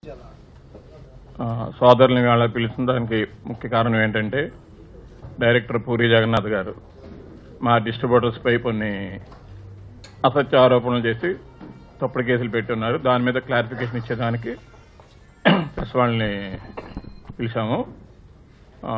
ఆ, సోదరుని వాళ్ళ పిలిచిన దానికి ముఖ్య కారణం ఏంటంటే డైరెక్టర్ పూరి జగన్నాథ్ గారు మా డిస్ట్రిబ్యూటర్స్ పై కొన్ని అసత్య ఆరోపణలు చేసి తప్పుడు కేసులు పెట్టి ఉన్నారు దాని మీద క్లారిఫికేషన్ ఇచ్చేదానికి ప్రెస్ వాళ్ళని పిలిచాము ఆ,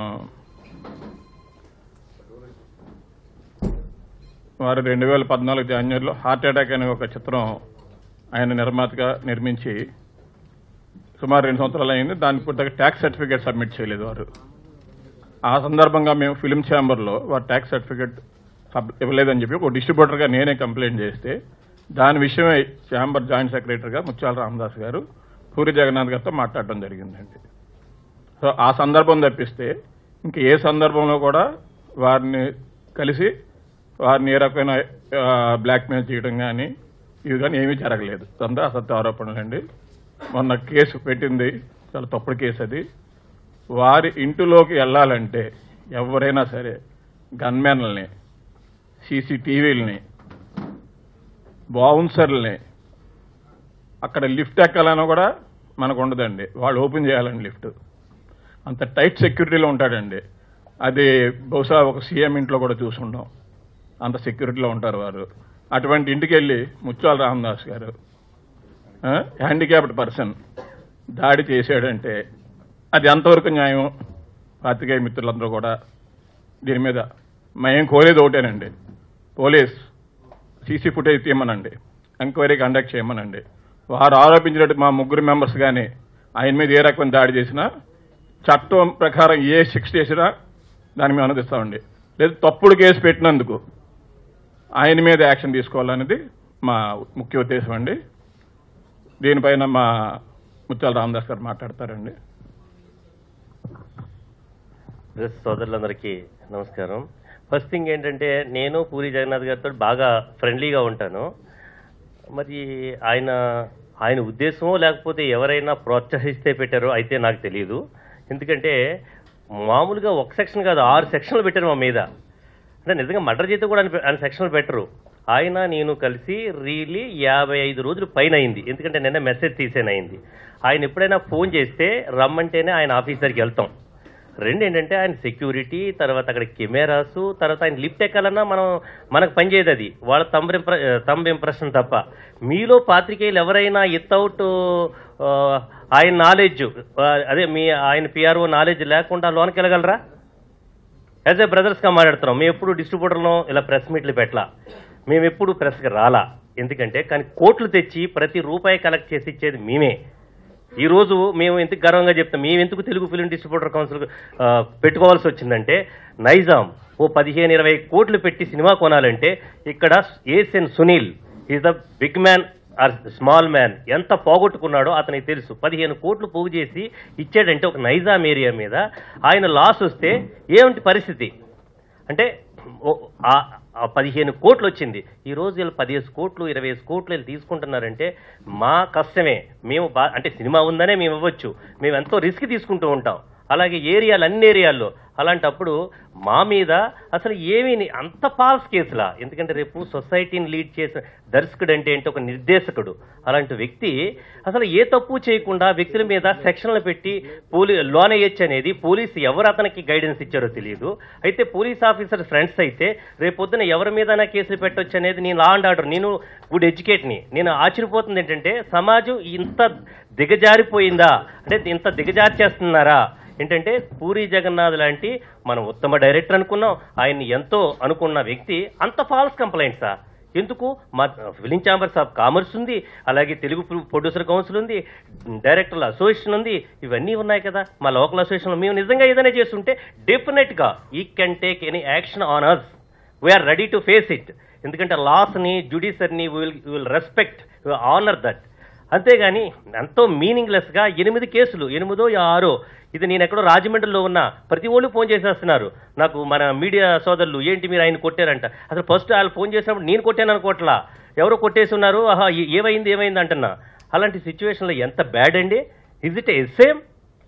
వారు రెండు వేల పద్నాలుగు జాన్వరిలో హార్ట్ అటాక్ అనే ఒక చిత్రం ఆయన నిర్మాతగా నిర్మించి సుమారు రెండు సంవత్సరాలు అయింది దానికి పూర్తిగా ట్యాక్స్ సర్టిఫికేట్ సబ్మిట్ చేయలేదు వారు ఆ సందర్భంగా మేము ఫిలిం ఛాంబర్లో వారు ట్యాక్స్ సర్టిఫికేట్ సబ్ ఇవ్వలేదని చెప్పి ఒక డిస్ట్రిబ్యూటర్గా నేనే కంప్లైంట్ చేస్తే దాని విషయమై ఛాంబర్ జాయింట్ సెక్రటరీగా ముత్యాల రామదాస్ గారు పూరి జగన్నాథ్ గారితో మాట్లాడడం జరిగిందండి సో ఆ సందర్భం తప్పిస్తే ఇంక ఏ సందర్భంలో కూడా వారిని కలిసి వారిని ఏ రకమైన బ్లాక్మెయిల్ చేయడం కానీ ఇవి కానీ ఏమీ జరగలేదు అంతా అసత్య ఆరోపణలండి మొన్న కేసు పెట్టింది చాలా తప్పుడు కేసు అది వారి ఇంటిలోకి వెళ్ళాలంటే ఎవరైనా సరే గన్మెన్లని సీసీటీవీలని బౌన్సర్లని అక్కడ లిఫ్ట్ ఎక్కాలన్నా కూడా మనకు ఉండదండి వాళ్ళు ఓపెన్ చేయాలండి లిఫ్ట్ అంత టైట్ సెక్యూరిటీలో ఉంటాడండి అది బహుశా ఒక సీఎం ఇంట్లో కూడా చూసుంటాం అంత సెక్యూరిటీలో ఉంటారు వారు అటువంటి ఇంటికి వెళ్ళి ముత్యాల రామదాస్ గారు హ్యాండిక్యాప్డ్ పర్సన్ దాడి చేశాడంటే అది ఎంతవరకు న్యాయం పాత్రికేయ మిత్రులందరూ కూడా దీని మీద మేము కోరేది ఒకటేనండి పోలీస్ సీసీ ఫుటేజ్ తీయమనండి ఎంక్వైరీ కండక్ట్ చేయమనండి వారు ఆరోపించినట్టు మా ముగ్గురు మెంబర్స్ కానీ ఆయన మీద ఏ రకమైన దాడి చేసినా చట్టం ప్రకారం ఏ శిక్ష చేసినా దాన్ని మేము అనుమతిస్తామండి లేదు తప్పుడు కేసు పెట్టినందుకు ఆయన మీద యాక్షన్ తీసుకోవాలనేది మా ముఖ్య ఉద్దేశం అండి దీనిపైన మా ముత్యాల రామదాస్ గారు మాట్లాడతారండి ప్రెస్ సోదరులందరికీ నమస్కారం ఫస్ట్ థింగ్ ఏంటంటే నేను పూరి జగన్నాథ్ గారితో బాగా ఫ్రెండ్లీగా ఉంటాను మరి ఆయన ఆయన ఉద్దేశమో లేకపోతే ఎవరైనా ప్రోత్సహిస్తే పెట్టారో అయితే నాకు తెలియదు ఎందుకంటే మామూలుగా ఒక సెక్షన్ కాదు ఆరు సెక్షన్లు పెట్టారు మా మీద అంటే నిజంగా మర్డర్ చేస్తే కూడా ఆయన- ఆయన సెక్షన్లు పెట్టరు ఆయన నేను కలిసి రీలీ యాభై ఐదు రోజులు పైన అయింది ఎందుకంటే నిన్న మెసేజ్ తీసేనయింది ఆయన ఎప్పుడైనా ఫోన్ చేస్తే రమ్మంటేనే ఆయన ఆఫీస్ దగ్గరికి వెళ్తాం రెండు ఏంటంటే ఆయన సెక్యూరిటీ తర్వాత అక్కడ కెమెరాస్ తర్వాత ఆయన లిఫ్ట్ ఎక్కాలన్నా మనం మనకు పనిచేయదు అది వాళ్ళ తంబ్ ఇంప్ర తంబ్ ఇంప్రెషన్ తప్ప మీలో పాత్రికేయులు ఎవరైనా వితౌట్ ఆయన నాలెడ్జ్ అదే మీ ఆయన పిఆర్ఓ నాలెడ్జ్ లేకుండా లోనికి వెళ్ళగలరా యాజ్ ఏ బ్రదర్స్గా మాట్లాడుతున్నాం మేము ఎప్పుడు డిస్ట్రిబ్యూటర్లో ఇలా ప్రెస్ మీట్లు పెట్టలా మేము ఎప్పుడు ప్రెస్కి రాలా ఎందుకంటే కానీ కోట్లు తెచ్చి ప్రతి రూపాయి కలెక్ట్ చేసి ఇచ్చేది మేమే ఈ రోజు మేము ఎందుకు గర్వంగా చెప్తాం మేము ఎందుకు తెలుగు ఫిలిం డిస్ట్రిబ్యూటర్ కౌన్సిల్ ఆ, పెట్టుకోవాల్సి వచ్చిందంటే నైజాం ఓ పదిహేను ఇరవై కోట్లు పెట్టి సినిమా కొనాలంటే ఇక్కడ Asian Sunil is the big man or small man ఎంత పోగొట్టుకున్నాడో అతనికి తెలుసు పదిహేను కోట్లు పోగు చేసి ఇచ్చాడంటే ఒక నైజాం ఏరియా మీద ఆయన లాస్ వస్తే ఏమిటి పరిస్థితి అంటే ఓ- ఆ- ఆ పదిహేను కోట్లు వచ్చింది ఈ రోజు వీళ్ళు పదిహేను కోట్లు ఇరవై ఐదు కోట్లు వీళ్ళు తీసుకుంటున్నారంటే మా కష్టమే మేము బా అంటే సినిమా ఉందనే మేము ఇవ్వచ్చు మేము ఎంతో రిస్క్ తీసుకుంటూ ఉంటాం అలాగే ఏరియాలు అన్ని ఏరియాల్లో అలాంటప్పుడు మా మీద అసలు ఏమీ ని- అంత ఫాల్స్ కేసులా ఎందుకంటే రేపు సొసైటీని లీడ్ చేసిన దర్శకుడు అంటే ఏంటి ఒక నిర్దేశకుడు అలాంటి వ్యక్తి అసలు ఏ తప్పు చేయకుండా వ్యక్తుల మీద సెక్షన్లు పెట్టి పోలీ లోన్ వేయచ్చు అనేది పోలీసు ఎవరు అతనికి గైడెన్స్ ఇచ్చారో తెలియదు అయితే పోలీస్ ఆఫీసర్ ఫ్రెండ్స్ అయితే రేపొద్దున ఎవరి మీదైనా కేసులు పెట్టొచ్చు అనేది నేను లా అండ్ ఆర్డర్ నేను గుడ్ ఎడ్యుకేట్ని నేను ఆశ్చర్యపోతుంది ఏంటంటే సమాజం ఇంత దిగజారిపోయిందా అంటే ఇంత దిగజారి చేస్తున్నారా ఏంటంటే పూరి జగన్నాథ్ లాంటి మనం ఉత్తమ డైరెక్టర్ అనుకున్నాం ఆయన్ని ఎంతో అనుకున్న వ్యక్తి అంత ఫాల్స్ కంప్లైంట్సా ఎందుకు మా ఫిలిం ఛాంబర్స్ ఆఫ్ కామర్స్ ఉంది అలాగే తెలుగు ప్రొడ్యూసర్ కౌన్సిల్ ఉంది డైరెక్టర్ల అసోసియేషన్ ఉంది ఇవన్నీ ఉన్నాయి కదా మా లోకల్ అసోసియేషన్ మేము నిజంగా ఏదైనా చేస్తుంటే డెఫినెట్గా he can take any action on us we are ready to face it ఎందుకంటే లాస్ని జ్యుడిషియర్ని will will respect honour that అంతేగాని ఎంతో మీనింగ్లెస్గా ఎనిమిది కేసులు ఎనిమిదో ఆరో ఇది నేను ఎక్కడో రాజమండ్రిలో ఉన్నా ప్రతి వాళ్ళు ఫోన్ చేసేస్తున్నారు నాకు మన మీడియా సోదరులు ఏంటి మీరు ఆయన కొట్టారంట అసలు ఫస్ట్ వాళ్ళు ఫోన్ చేసినప్పుడు నేను కొట్టాను అనుకోవట్లా ఎవరో కొట్టేసి ఉన్నారు ఆహా ఏ- ఏమైంది ఏమైంది అంటున్నా అలాంటి సిచ్యువేషన్లో ఎంత బ్యాడ్ అండి ఇజ్ ఇట్ ఏ సేమ్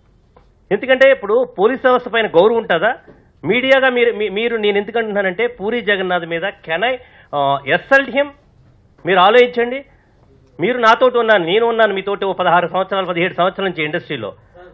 ఎందుకంటే ఇప్పుడు పోలీస్ వ్యవస్థ పైన గౌరవం ఉంటుందా మీడియాగా మీరు మీ- మీరు నేను ఎందుకు అంటున్నానంటే పూరి జగన్నాథ్ మీద కెన్ ఐ ఎస్ఎల్ట్ హిమ్ మీరు ఆలోచించండి మీరు నాతోటి ఉన్నాను నేను ఉన్నాను మీతోటి ఓ పదహారు సంవత్సరాలు పదిహేడు సంవత్సరాల నుంచి ఇండస్ట్రీలో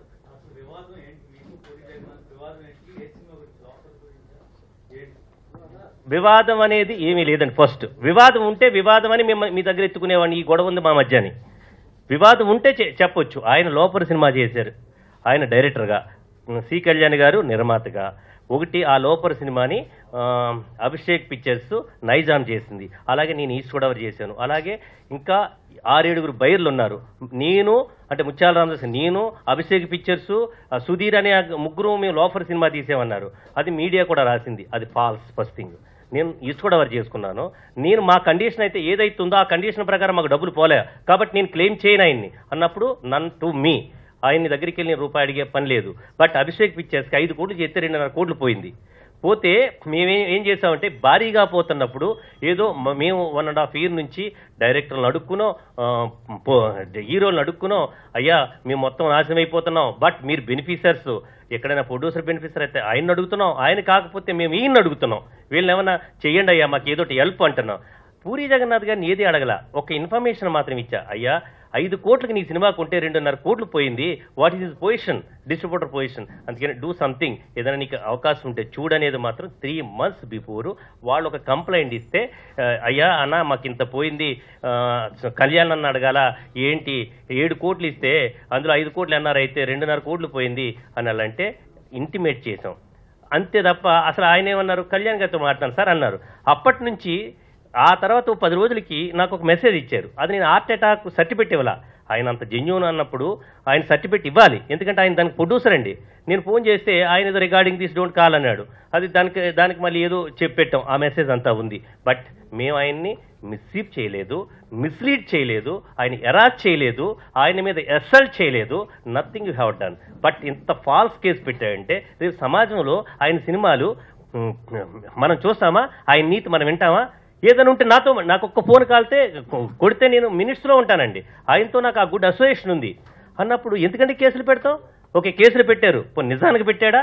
వివాదం అనేది ఏమీ లేదండి ఫస్ట్ వివాదం ఉంటే వివాదం అని మేము మీ దగ్గర ఎత్తుకునేవాడిని ఈ గొడవ ఉంది మా మధ్య అని వివాదం ఉంటే చె- చెప్పొచ్చు ఆయన లోపల సినిమా చేశారు ఆయన డైరెక్టర్గా సి కళ్యాణ్ గారు నిర్మాతగా ఒకటి ఆ లోపల సినిమాని ఆ, అభిషేక్ పిక్చర్స్ నైజాం చేసింది అలాగే నేను ఈస్ట్ గోదావరి చేశాను అలాగే ఇంకా ఆరేడుగురు బయర్లు ఉన్నారు నేను అంటే ముత్యాల రామదాస్ నేను అభిషేక్ పిక్చర్స్ ఆ సుధీర్ అనే ఆ ముగ్గురు మేము లోఫర్ సినిమా తీసామన్నారు అది మీడియా కూడా రాసింది అది ఫాల్స్ ఫస్ట్ థింగ్ నేను ఈస్ట్ గోదావరి చేసుకున్నాను నేను మా కండిషన్ అయితే ఏదైతే ఉందో ఆ కండిషన్ ప్రకారం మాకు డబ్బులు పోలే కాబట్టి నేను క్లెయిమ్ చేయను ఆయన్ని అన్నప్పుడు నన్ టు మీ ఆయన్ని దగ్గరికి వెళ్ళి నేను రూపాయి అడిగే పని లేదు బట్ అభిషేక్ పిక్చర్స్కి ఐదు కోట్లు చేస్తే రెండున్నర కోట్లు పోయింది పోతే మేమేం ఏం చేసామంటే భారీగా పోతున్నప్పుడు ఏదో మ- మేము వన్ అండ్ హాఫ్ ఇయర్ నుంచి డైరెక్టర్లను అడుక్కునో ఆ, పో- హీరోలను అడుక్కునో అయ్యా మేము మొత్తం నాశనం అయిపోతున్నాం బట్ మీరు బెనిఫిషర్స్ ఎక్కడైనా ప్రొడ్యూసర్ బెనిఫిషర్ అయితే ఆయన అడుగుతున్నాం ఆయన కాకపోతే మేము ఈయన అడుగుతున్నాం వీళ్ళని ఏమన్నా చెయ్యండి అయ్యా మాకు ఏదో హెల్ప్ అంటున్నాం పూరి జగన్నాథ్ గారిని ఏది అడగల ఒక ఇన్ఫర్మేషన్ మాత్రం ఇచ్చా అయ్యా ఐదు కోట్లకి నీ సినిమా కొంటే రెండున్నర కోట్లు పోయింది what is is position distributor position అందుకని డూ సంథింగ్ ఏదైనా నీకు అవకాశం ఉంటే చూడనేది మాత్రం త్రీ మంత్స్ బిఫోర్ వాళ్ళు ఒక కంప్లైంట్ ఇస్తే ఆ, అయ్యా అన్న మాకు ఇంత పోయింది ఆ, కళ్యాణ్ అన్న అడగాల ఏంటి ఏడు కోట్లు ఇస్తే అందులో ఐదు కోట్లు అన్నారు అయితే రెండున్నర కోట్లు పోయింది అని అలా అంటే ఇంటిమేట్ చేసాం అంతే తప్ప అసలు ఆయన ఏమన్నారు కళ్యాణ్ గారితో మాట్లాడాను సార్ అన్నారు అప్పటి నుంచి ఆ తర్వాత ఓ పది రోజులకి నాకు ఒక మెసేజ్ ఇచ్చారు అది నేను హార్ట్ అటాక్ సర్టిఫికెట్ ఇవ్వాల ఆయన అంత జెన్యున్ అన్నప్పుడు ఆయన సర్టిఫికెట్ ఇవ్వాలి ఎందుకంటే ఆయన దానికి ప్రొడ్యూసర్ అండి నేను ఫోన్ చేస్తే ఆయన ఏదో రిగార్డింగ్ దిస్ డోంట్ కాల్ అన్నాడు అది దానికి దానికి మళ్ళీ ఏదో చెప్పెట్టాం ఆ మెసేజ్ అంతా ఉంది బట్ మేము ఆయన్ని మిస్సీప్ చేయలేదు మిస్లీడ్ చేయలేదు ఆయన ఎరాజ్ చేయలేదు ఆయన మీద అసల్ట్ చేయలేదు nothing you have done but ఇంత ఫాల్స్ కేసు పెట్టాడంటే రేపు సమాజంలో ఆయన సినిమాలు ఉమ్, మనం చూస్తామా ఆయన నీతి మనం వింటామా ఏదైనా ఉంటే నాతో నాకు ఒక్క ఫోన్ కాలితే కొ- కొడితే నేను మినిట్స్లో ఉంటానండి ఆయనతో నాకు ఆ గుడ్ అసోసియేషన్ ఉంది అన్నప్పుడు ఎందుకంటే కేసులు పెడతాం ఓకే కేసులు పెట్టారు పోనీ నిజానికి పెట్టాడా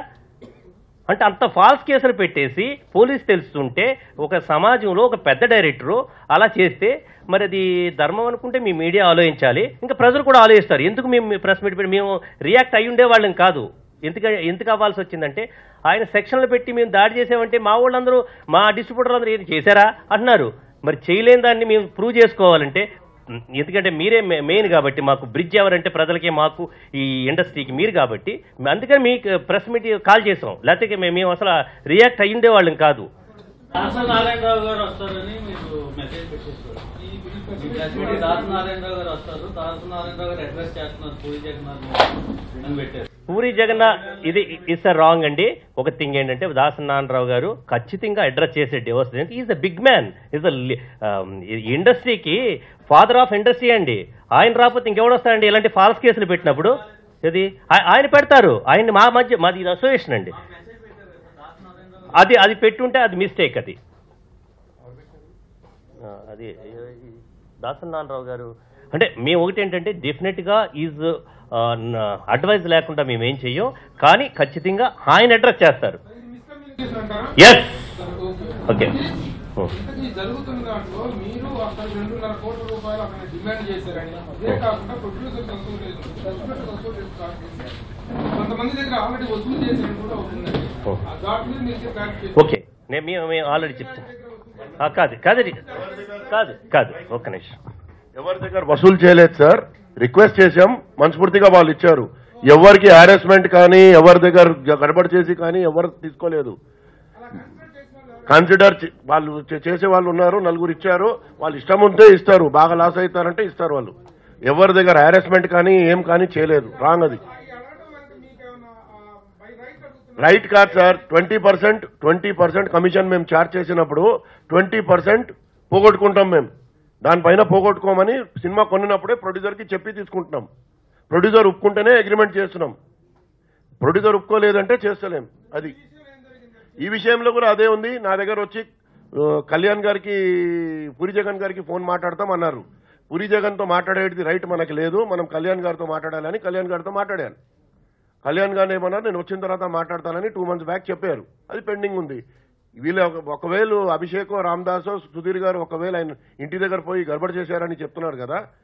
అంటే అంత ఫాల్స్ కేసులు పెట్టేసి పోలీస్ తెలుస్తుంటే ఒక సమాజంలో ఒక పెద్ద డైరెక్టరు అలా చేస్తే మరి అది ధర్మం అనుకుంటే మీ మీడియా ఆలోచించాలి ఇంకా ప్రజలు కూడా ఆలోచిస్తారు ఎందుకు మేము ప్రెస్ మీట్ పెట్టి మేము రియాక్ట్ అయి ఉండే వాళ్ళం కాదు ఎందుకు ఎందుకు అవ్వాల్సి వచ్చిందంటే ఆయన సెక్షన్లు పెట్టి మేము దాడి చేసామంటే మా వాళ్ళందరూ మా డిస్ట్రిబ్యూటర్లు అందరూ ఏది చేశారా అంటున్నారు మరి చేయలేని దాన్ని మేము ప్రూవ్ చేసుకోవాలంటే ఉమ్, ఎందుకంటే మీరే మే- మెయిన్ కాబట్టి మాకు బ్రిడ్జ్ ఎవరంటే ప్రజలకే మాకు ఈ ఇండస్ట్రీకి మీరు కాబట్టి అందుకని మీకు ప్రెస్ మీట్ కాల్ చేసాం లేకపోతే మేము మేము అసలు రియాక్ట్ అయ్యిండే వాళ్ళం కాదు దాస నారాయణరావు గారు వస్తారని మీకు మెసేజ్ పెట్టేస్తారు మీ ప్రెస్ మీట్ దాస నారాయణరావు గారు వస్తారు దాస నారాయణరావు గారు అడ్రస్ చేస్తున్నారు పూరి జగన్నాథ్ అని పెట్టారు పూరి జగన్నాథ్ ఇది ఇస్ అ రాంగ్ అండి ఒక థింగ్ ఏంటంటే దాసనారాయణరావు గారు ఖచ్చితంగా అడ్రస్ చేసే divorce is a big man is a ఇండస్ట్రీకి ఫాదర్ ఆఫ్ ఇండస్ట్రీ అండి ఆయన రాకపోతే ఇంకెవడొస్తాడండి ఇలాంటి ఫాల్స్ కేసులు పెట్టినప్పుడు ఇది ఆ- ఆయన పెడతారు ఆయన మా మధ్య మాది ఇది అసోసియేషన్ అండి అది అది పెట్టుంటే అది మిస్టేక్ అది ఆ, అది దాసనారాయణరావు గారు అంటే మేము ఒకటి ఏంటంటే డెఫినెట్గా ఈజ్ అడ్వైజ్ లేకుండా మేము ఏం చెయ్యం కానీ ఖచ్చితంగా ఆయన అడ్రస్ చేస్తారు మిస్కమ్యూనికేషన్ అంటారా ఎస్ ఓకే. ఓకే ఇంతకీ జరుగుతున్న దాంట్లో మీరు అక్కడ రెండున్నర కోట్ల రూపాయలు అక్కడ డిమాండ్ చేశారని అదే కాకుండా ప్రొడ్యూసర్స్ వసూలు లేదు సబ్స్క్రిప్షన్ వసూలు చేస్తారు కొంతమంది దగ్గర ఆల్రెడీ వసూలు చేసినట్టు కూడా అవుతుందండి ఓ. ఆ దాట్ మీద మీరు క్లారిఫై చేస్తారు ఓకే నేను మేము మేము ఆల్రెడీ చెప్తాం ఆ, కాదు కాదు కాదు కాదు ఒక్క నిమిషం ఎవరి దగ్గర వసూలు చేయలేదు సార్ రిక్వెస్ట్ చేశాం మనస్ఫూర్తిగా వాళ్ళు ఇచ్చారు ఎవరికి హారాస్మెంట్ కానీ ఎవరి దగ్గర గడబడి చేసి కానీ ఎవరు తీసుకోలేదు కన్సిడర్ చే- వాళ్ళు చే- చేసే వాళ్ళు ఉన్నారు నలుగురు ఇచ్చారు వాళ్ళు ఇష్టం ఉంటే ఇస్తారు బాగా లాస్ అవుతారంటే ఇస్తారు వాళ్ళు ఎవరి దగ్గర హారాస్మెంట్ కానీ ఏం కానీ చేయలేదు రాంగ్ అది ఈ అడగడం వెనక మీకేమైనా బై రైట్ అడుగుతున్నారు రైట్ కాదు sir twenty percent twenty percent commission మేము చార్జ్ చేసినప్పుడు ట్వంటీ పర్సెంట్ పోగొట్టుకుంటాం మేము దానిపైన పోగొట్టుకోమని సినిమా కొనినప్పుడే ప్రొడ్యూసర్కి చెప్పి తీసుకుంటున్నాం ప్రొడ్యూసర్ ఒప్పుకుంటేనే అగ్రిమెంట్ చేస్తున్నాం ప్రొడ్యూసర్ ఒప్పుకోలేదంటే చేస్తలేం అది ఈ విషయంలో కూడా అదే ఉంది నా దగ్గర వచ్చి ఆ, కళ్యాణ్ గారికి పూరి జగన్ గారికి ఫోన్ మాట్లాడతాం అన్నారు పూరి జగన్తో మాట్లాడేది రైట్ మనకి లేదు మనం కళ్యాణ్ గారితో మాట్లాడాలని కళ్యాణ్ గారితో మాట్లాడాను కళ్యాణ్ గారిని ఏమన్నారు నేను వచ్చిన తర్వాత మాట్లాడతానని టూ మంత్స్ బ్యాక్ చెప్పారు అది పెండింగ్ ఉంది వీళ్ళు ఒక- ఒకవేళ అభిషేక్ రామదాసో సుధీర్ గారు ఒకవేళ ఆయన ఇంటి దగ్గర పోయి గడబడి చేశారని చెప్తున్నారు కదా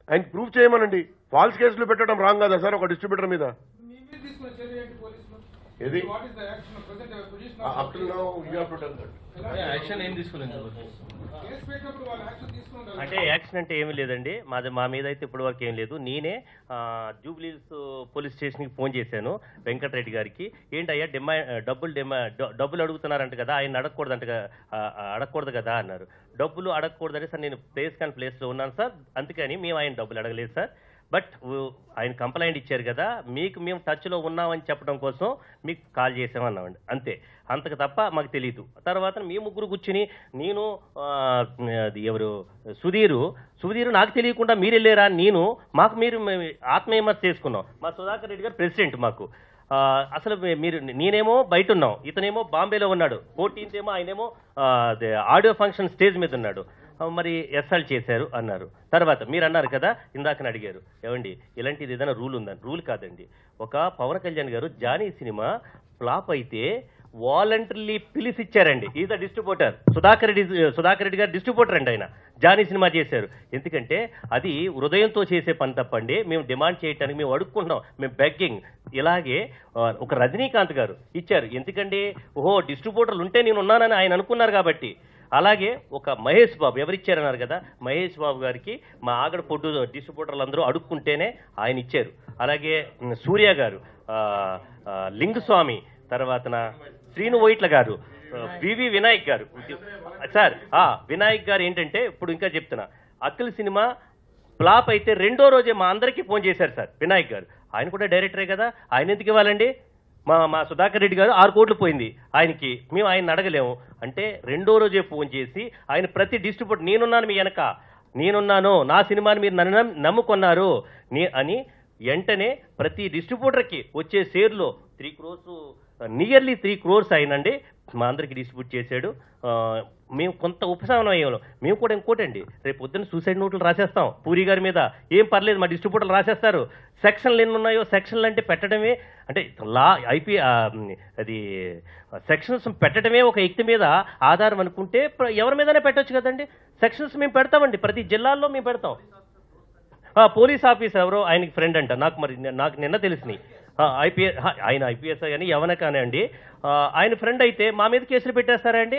ఆయనకి ప్రూవ్ చేయమనండి ఫాల్స్ కేసులు పెట్టడం రాంగ్ కదా సార్ ఒక డిస్ట్రిబ్యూటర్ మీద మీ మీద తీసుకున్న చర్య ఏంటి పోలీసులు ఏది? What is the action present position up to now you have to tell that action ఏం తీసుకోలేదు కేసు పెట్టినప్పుడు వాళ్ళు యాక్షన్ తీసుకుంటారు అంటే యాక్షన్ అంటే ఏమీ లేదండి మాది మా మీద అయితే ఇప్పటి వరకు ఏం లేదు నేనే ఆ, జూబ్లీహిల్స్ పోలీస్ స్టేషన్కి ఫోన్ చేశాను వెంకటరెడ్డి గారికి ఏంటయ్యా డిమా డబ్బులు డిమా డ- డబ్బులు అడుగుతున్నారంట కదా ఆయన అడగకూడదంట గా- ఆ, ఆ, అడగకూడదు కదా అన్నారు డబ్బులు అడగకూడదని సార్ నేను ప్లేస్ కాని ప్లేస్లో ఉన్నాను సార్ అందుకని మేము ఆయన డబ్బులు అడగలేదు సార్ బట్ ఊ- ఆయన కంప్లైంట్ ఇచ్చారు కదా మీకు మేము టచ్లో ఉన్నామని చెప్పడం కోసం మీకు కాల్ చేసామన్నామండి అంతే అంతకు తప్ప మాకు తెలియదు తర్వాత మీ ముగ్గురు కూర్చుని నేను ఆ, అది ఎవరు సుధీరు సుధీరు నాకు తెలియకుండా మీరు వెళ్ళారా నేను మాకు మీరు మేము ఆత్మవిమర్శ చేసుకున్నాం మా సుధాకర్ రెడ్డి గారు ప్రెసిడెంట్ మాకు ఆ, అసలు మీ- మీరు నేనేమో బయట ఉన్నాం ఇతనేమో బాంబేలో ఉన్నాడు ఫోర్టీన్త్ ఏమో ఆయనేమో ఆ, అదే ఆడియో ఫంక్షన్ స్టేజ్ మీద ఉన్నాడు ఆ, మరి ఎస్ఎల్ చేశారు అన్నారు తర్వాత మీరు అన్నారు కదా ఇందాకని అడిగారు ఏమండి ఇలాంటిది ఏదైనా రూల్ ఉందని రూల్ కాదండి ఒక పవన్ కళ్యాణ్ గారు జానీ సినిమా ఫ్లాప్ అయితే వాలంటరీలీ పిలిచి ఇచ్చారండి is the distributor Sudhakar Reddy Sudhakar Reddy garu distributor అండి ఆయన జానీ సినిమా చేశారు ఎందుకంటే అది హృదయంతో చేసే పని తప్పండి మేము డిమాండ్ చేయడానికి మేము అడుక్కుంటున్నాం మేము బెగ్గింగ్ ఇలాగే ఆ, ఒక రజనీకాంత్ గారు ఇచ్చారు ఎందుకంటే ఓహో డిస్ట్రిబ్యూటర్లు ఉంటే నేను ఉన్నానని ఆయన అనుకున్నారు కాబట్టి అలాగే ఒక మహేష్ బాబు ఎవరిచ్చారన్నారు కదా మహేష్ బాబు గారికి మా ఆగడ పొడ్డు డిస్ట్రిబ్యూటర్లు అందరూ అడుక్కుంటేనే ఆయన ఇచ్చారు అలాగే ఉమ్, సూర్య గారు ఆ, ఆ, లింగస్వామి తర్వాతన శ్రీను వైట్ల గారు ఆ, పివి వినాయక్ గారు సార్ ఆ వినాయక్ గారు ఏంటంటే ఇప్పుడు ఇంకా చెప్తున్నా అఖిల్ సినిమా ఫ్లాప్ అయితే రెండో రోజే మా అందరికీ ఫోన్ చేశారు సార్ వినాయక్ గారు ఆయన కూడా డైరెక్టరే కదా ఆయన ఎందుకు ఇవ్వాలండి మా మా సుధాకర్ రెడ్డి గారు ఆరు కోట్లు పోయింది ఆయనకి మేము ఆయన అడగలేము అంటే రెండో రోజే ఫోన్ చేసి ఆయన ప్రతి డిస్ట్రిబ్యూటర్ నేనున్నాను మీ వెనక నేనున్నాను నా సినిమాని మీరు నన్ను నమ్మి- నమ్ముకున్నారు నీ అని వెంటనే ప్రతి డిస్ట్రిబ్యూటర్కి వచ్చే షేర్లో three crores nearly three crores అయినండి మా అందరికి డిస్ట్రిబ్యూట్ చేశాడు ఆ, మేము కొంత ఉపశమనం అయ్యాము మేము కూడా ఇంకోటండి రేపు పొద్దున్న సూసైడ్ నోట్లు రాసేస్తాం పూరి గారి మీద ఏం పర్లేదు మా డిస్ట్రిబ్యూటర్లు రాసేస్తారు సెక్షన్లు ఎన్ని ఉన్నాయో సెక్షన్లు అంటే పెట్టడమే అంటే లా ఐపీ ఆ, అది సెక్షన్స్ పెట్టడమే ఒక వ్యక్తి మీద ఆధారం అనుకుంటే ప్ర- ఎవరి మీదనే పెట్టొచ్చు కదండి సెక్షన్స్ మేము పెడతామండి ప్రతి జిల్లాల్లో మేము పెడతాం ఆ, పోలీస్ ఆఫీసర్ ఎవరో ఆయనకి ఫ్రెండ్ అంట నాకు మరి నిన్న- నాకు నిన్న తెలిసినాయి ఐపీఎస్ ఆయన ఐపీఎస్ కానీ ఎవన కానివ్వండి ఆ, ఆయన ఫ్రెండ్ అయితే మా మీద కేసులు పెట్టేస్తారా అండి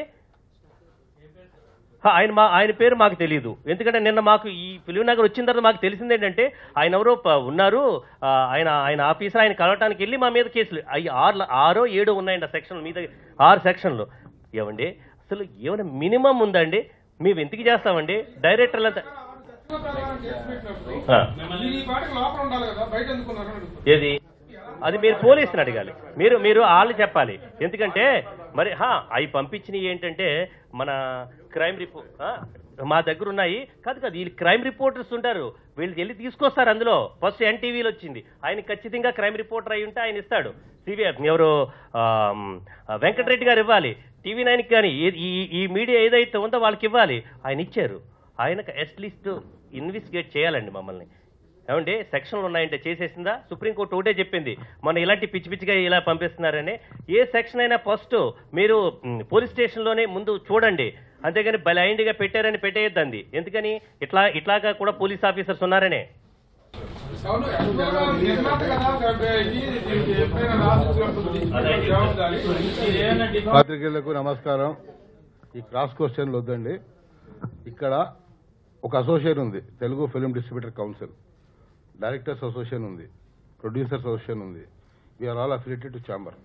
ఆ, ఆయన మా ఆయన పేరు మాకు తెలియదు ఎందుకంటే నిన్న మాకు ఈ ఫిలిం నగర్ వచ్చిన తర్వాత మాకు తెలిసింది ఏంటంటే ఆయన ఎవరో ప- ఉన్నారు ఆ, ఆయన ఆయన ఆఫీసర్ ఆయన కలవటానికి వెళ్ళి మా మీద కేసులు అవి ఆరు ఆరో ఏడో ఉన్నాయండి ఆ సెక్షన్ మీద ఆరు సెక్షన్లు ఏమండి అసలు ఏమైనా మినిమం ఉందండి మేము ఎందుకు చేస్తామండి డైరెక్టర్లంతా చట్టం ప్రకారం కేసు పెట్టినప్పుడు ఆ. మీరు ఈ పాటకు లోపల ఉండాలి కదా బయట ఎందుకున్నారు అని అడుగుతున్నారు. ఏది అది మీరు పోలీసుని అడగాలి మీరు మీరు వాళ్ళు చెప్పాలి ఎందుకంటే మరి హా అవి పంపించినవి ఏంటంటే మన క్రైమ్ రిపోర్ట్ మా దగ్గర ఉన్నాయి కాదు కాదు వీళ్ళు క్రైమ్ రిపోర్టర్స్ ఉంటారు వీళ్ళు వెళ్ళి తీసుకొస్తారు అందులో ఫస్ట్ ఎన్టీవీలో వచ్చింది ఆయన ఖచ్చితంగా క్రైమ్ రిపోర్టర్ అయి ఉంటే ఆయన ఇస్తాడు సిబిఐ ఎవరు ఆ, వెంకటరెడ్డి గారు ఇవ్వాలి టీవీ నైన్కి కానీ ఏ- ఈ ఈ మీడియా ఏదైతే ఉందో వాళ్ళకి ఇవ్వాలి ఆయన ఇచ్చారు ఆయనకు అట్లీస్ట్ ఇన్వెస్టిగేట్ చేయాలండి మమ్మల్ని ఏమండి సెక్షన్లు ఉన్నాయంటే చేసేసిందా సుప్రీంకోర్టు ఒకటే చెప్పింది మొన్న ఇలాంటి పిచ్చి పిచ్చిగా ఇలా పంపిస్తున్నారని ఏ సెక్షన్ అయినా ఫస్ట్ మీరు మ్, పోలీస్ స్టేషన్లోనే ముందు చూడండి అంతేగాని బలైండ్గా పెట్టారని పెట్టేయద్దండి ఎందుకని ఇట్లా ఇట్లాగా కూడా పోలీస్ ఆఫీసర్స్ ఉన్నారనే అవును యాక్చువల్గా నిర్మాత కదా ఇది దీనికి ఎప్పుడైనా రాసిచ్చినప్పుడు తీసుకునే జవాబుదారీ ఇది ఏమైనా డిఫా పాత్రికేయులకు నమస్కారం ఈ క్రాస్ క్వశ్చన్లు వద్దండి ఇక్కడ ఒక అసోసియేషన్ ఉంది Telugu film distributor council directors association ఉంది ప్రొడ్యూసర్స్ అసోసియేషన్ ఉంది we are all affiliated to chamber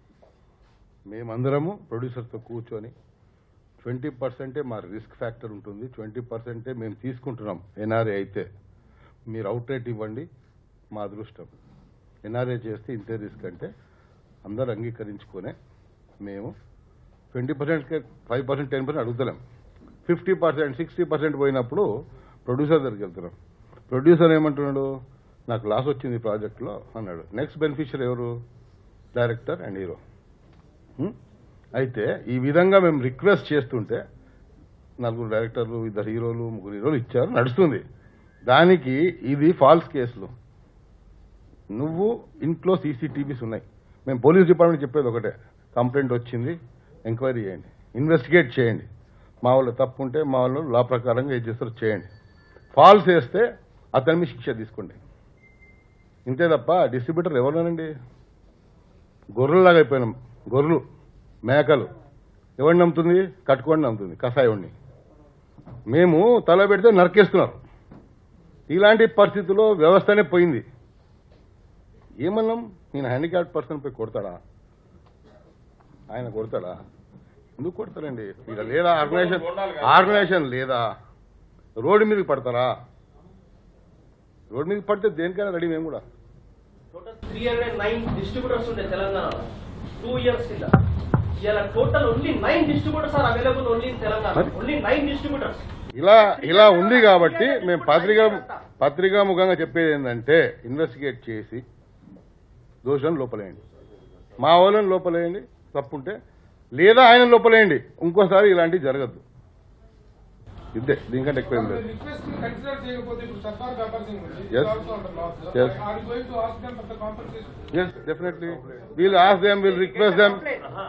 మేమందరము ప్రొడ్యూసర్తో కూర్చొని ట్వంటీ పర్సెంటే మా రిస్క్ ఫ్యాక్టర్ ఉంటుంది ట్వంటీ పర్సెంటే మేము తీసుకుంటున్నాం ఎన్ఆర్ఏ అయితే మీరు అవుట్ రేట్ ఇవ్వండి మా అదృష్టం ఎన్ఆర్ఏ చేస్తే ఇంతే రిస్క్ అంటే అందరు అంగీకరించుకునే మేము twenty percent five percent ten percent అడుగుతలేం ఫిఫ్టీ పర్సెంట్ సిక్స్టీ పర్సెంట్ పోయినప్పుడు ప్రొడ్యూసర్ దగ్గరికి వెళ్తున్నాం ప్రొడ్యూసర్ ఏమంటున్నాడు నాకు లాస్ వచ్చింది ఈ ప్రాజెక్ట్లో అన్నాడు నెక్స్ట్ బెనిఫిషియర్ ఎవరు డైరెక్టర్ అండ్ హీరో హ్మ్? అయితే ఈ విధంగా మేము రిక్వెస్ట్ చేస్తుంటే నలుగురు డైరెక్టర్లు ఇద్దరు హీరోలు ముగ్గురు హీరోలు ఇచ్చారు నడుస్తుంది దానికి ఇది ఫాల్స్ కేసులు నువ్వు ఇంట్లో సీసీటీవీస్ ఉన్నాయి మేము పోలీస్ డిపార్ట్మెంట్ చెప్పేది ఒకటే కంప్లైంట్ వచ్చింది ఎంక్వైరీ చేయండి ఇన్వెస్టిగేట్ చేయండి మా వాళ్ళు తప్పు ఉంటే మా వాళ్ళు లా ప్రకారంగా ఏం చేస్తారో చేయండి ఫాల్స్ వేస్తే అతని మీద శిక్ష తీసుకోండి ఇంతే తప్ప డిస్ట్రిబ్యూటర్ ఎవరున్నారండి గొర్రెలాగా అయిపోయినాం గొర్రెలు మేకలు ఎవరిని నమ్ముతుంది కట్టుకొని నమ్ముతుంది కషాయుడిని మేము తల పెడితే నరికేస్తున్నారు ఇలాంటి పరిస్థితుల్లో వ్యవస్థనే పోయింది ఏమన్నాం నేను హ్యాండిక్యాప్ పర్సన్ పోయి కొడతాడా ఆయన కొడతాడా ఎందుకు కొడతారండి ఇక లేదా ఆర్గనైజేషన్ ఆర్గనైజేషన్ లేదా రోడ్డు మీదకి పడతారా రోడ్డు మీదకి పడితే దేనికైనా రెడీ మేము కూడా total three hundred nine distributors ఉండే తెలంగాణలో టూ ఇయర్స్ కింద ఇలా total only nine distributors are available only in Telangana మరి? ఓన్లీ నైన్ డిస్ట్రిబ్యూటర్స్ ఇలా ఇలా ఉంది కాబట్టి మేము పత్రిక పత్రికా ముఖంగా చెప్పేది ఏంటంటే ఇన్వెస్టిగేట్ చేసి దోషం లోపలేయండి మా వాళ్ళని లోపలేయండి తప్పుంటే లేదా ఆయన లోపలేయండి ఇంకోసారి ఇలాంటివి జరగద్దు ఇదే దీనికంటే ఎక్కువ ఏం లేదు రిక్వెస్ట్ కన్సిడర్ చేయకపోతే ఇప్పుడు సర్దార్ గబ్బర్ సింగ్ ఉంది Yes. Also under loss Yes. Are you going to ask them for the compensation yes definitely we'll ask them will request them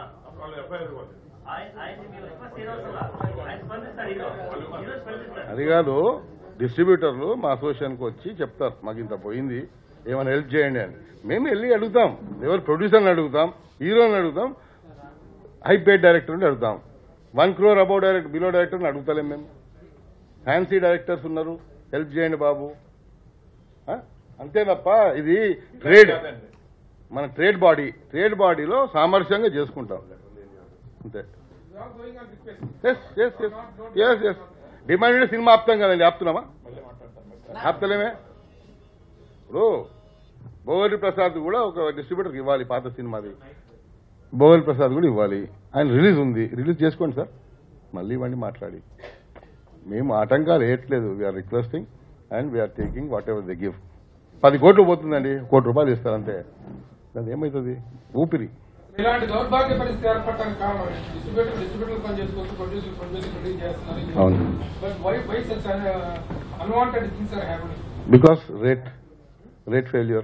అది కాదు డిస్ట్రిబ్యూటర్లు మా అసోసియేషన్కి వచ్చి చెప్తారు మాకు ఇంత పోయింది ఏమైనా హెల్ప్ చేయండి అని మేము వెళ్ళి అడుగుతాం ఎవరు ప్రొడ్యూసర్ని అడుగుతాం హీరోని అడుగుతాం హై పేడ్ డైరెక్టర్ని అడుగుతాం one crore above direct below డైరెక్టర్ని అడుగుతలేం మేము ఫ్యాన్సీ డైరెక్టర్స్ ఉన్నారు హెల్ప్ చేయండి బాబు ఆ? అంతే తప్ప ఇది ట్రేడ్ మన ట్రేడ్ బాడీ ట్రేడ్ బాడీలో సామరస్యంగా చేసుకుంటాం అంతే you are going on request yes yes yes yes yes demand ఉంటే సినిమా ఆపుతాం కదండి ఆపుతున్నామా ఆపుతలేమే ఇప్పుడు భోగరి ప్రసాద్ కూడా ఒక డిస్ట్రిబ్యూటర్కి ఇవ్వాలి పాత సినిమాది భోగరి ప్రసాద్ కూడా ఇవ్వాలి ఆయన రిలీజ్ ఉంది రిలీజ్ చేసుకోండి సార్ మళ్ళీ ఇవ్వండి మాట్లాడి మేము ఆటంకాలు వేయట్లేదు we are requesting and we are taking whatever the gift పది కోట్లు పోతుందండి కోటి రూపాయలు ఇస్తారంతే దాని ఏమవుతుంది ఊపిరి ఇలాంటి దౌర్భాగ్య పరిస్థితి ఏర్పడటానికి కారణం డిస్ట్రిబ్యూటర్ డిస్ట్రిబ్యూటర్ పని చేసుకోవచ్చు ప్రొడ్యూసర్ ప్రొడ్యూసర్ ప్రొడ్యూస్ చేస్తున్నారు అవును but why why such unwanted things are happening because rate rate failure